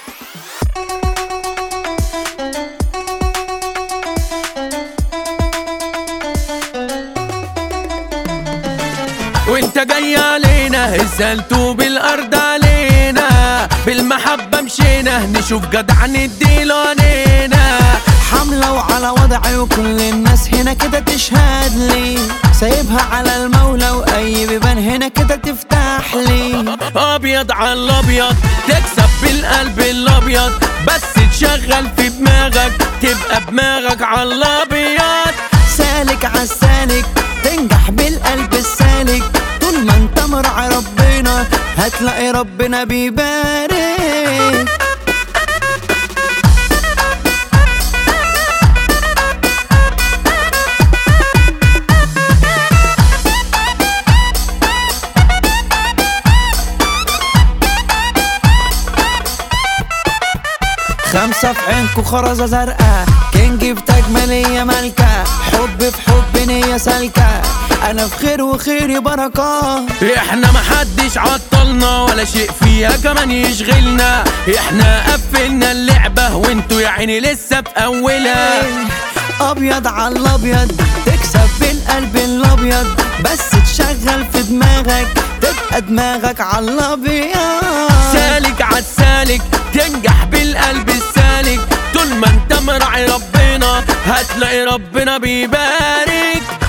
وانت جاي علينا هزلتوا بالارض علينا بالمحبة مشينا نشوف جدع نديله علينا حملة وعلى وضعي وكل الناس هنا كده تشهد لي سايبها على المولى واي بيبان هنا كده تفتح لي ابيض على الابيض تكسب بالقلب الابيض بس تشغل في دماغك تبقى دماغك على الابيض سالك عالسالك تنجح بالقلب السالك طول ما انت مرعى ربنا هتلاقي ربنا بيبارك خمسة في عينكو خرزة زرقاء كينج في تجمالية ملكة حب في حب نية سالكة أنا في خير وخيري بركات احنا محدش عطلنا ولا شيء فيها كمان يشغلنا احنا قفلنا اللعبة وانتوا يا عيني لسه في اولها ابيض على الابيض تكسب بالقلب الابيض بس تشغل في دماغك تبقى دماغك على الابيض سالك عالسالك تنجح بالقلب السالك طول ما انت مراعي ربنا هتلاقي ربنا بيبارك